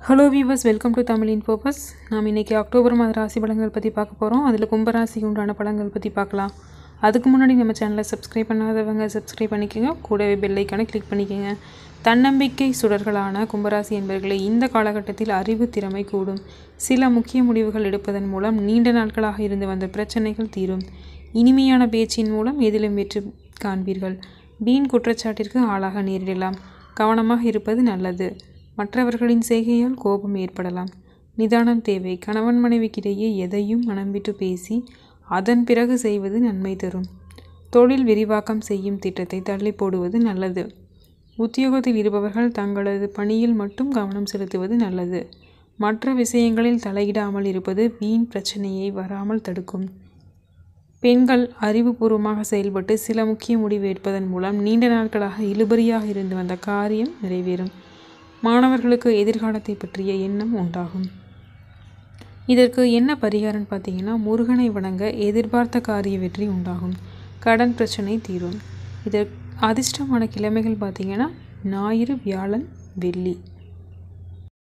hello viewers welcome to Tamil infobus நாம் இன்றைக்கி October மாத ராசி பலன்கள் பற்றி பார்க்க போகிறோம் அதில் கும்பராசிக்கு உண்டான பலன்கள் பற்றி பார்க்கலாம் அதுக்கு முன்னாடி நம்ம சேனலை சப்ஸ்கிரைப் பண்ணாதவங்க சப்ஸ்கிரைப் பண்ணிக்கோங்க கூடவே பெல் ஐக்கானை கிளிக் பண்ணிக்கோங்க தன்னம்பிக்கை சுடர்களான கும்பராசி என்பவர்களை இந்த காலகட்டத்தில் அறிவு திறமை கூடும் சில முக்கிய முடிவுகள் எடுப்பதன் மூலம் நீண்ட நாட்களாக இருந்து வந்த பிரச்சனைகள் தீரும் இனிமையான பேச்சின் மூலம் எதிலும் வெற்றி காண்பீர்கள் வீண் குற்றச்சாட்டிற்கு ஆளாக நேரிடலாம் கவனமாக இருப்பது நல்லது மற்றவர்களின் செய்கையால் கோபம் ஏற்படலாம் நிதானம் தேவை கணவன் மனைவிக்கிடையே எதையும் மனம் விட்டு பேசி அதன் பிறகு செய்வது நன்மை தரும் தொழில் விரிவாக்கம் செய்யும் திட்டத்தை தள்ளி போடுவது நல்லது உத்தியோகத்தில் இருப்பவர்கள் தங்களது பணியில் மட்டும் கவனம் செலுத்துவது நல்லது மற்ற விஷயங்களில் தலையிடாமல் இருப்பது வீண் பிரச்சனையை வராமல் தடுக்கும் பெண்கள் அறிவுபூர்வமாக செயல்பட்டு சில முக்கிய முடிவு எடுப்பதன் மூலம் நீண்ட நாட்களாக இழுபறியாக இருந்து வந்த காரியம் நிறைவேறும் மாணவர்களுக்கு எதிர்காலத்தை பற்றிய எண்ணம் உண்டாகும் இதற்கு என்ன பரிகாரம் பார்த்தீங்கன்னா முருகனை வணங்க எதிர்பார்த்த காரிய வெற்றி உண்டாகும் கடன் பிரச்சனை தீரும் இதற்கு அதிர்ஷ்டமான கிழமைகள் பார்த்தீங்கன்னா ஞாயிறு வியாழன் வெள்ளி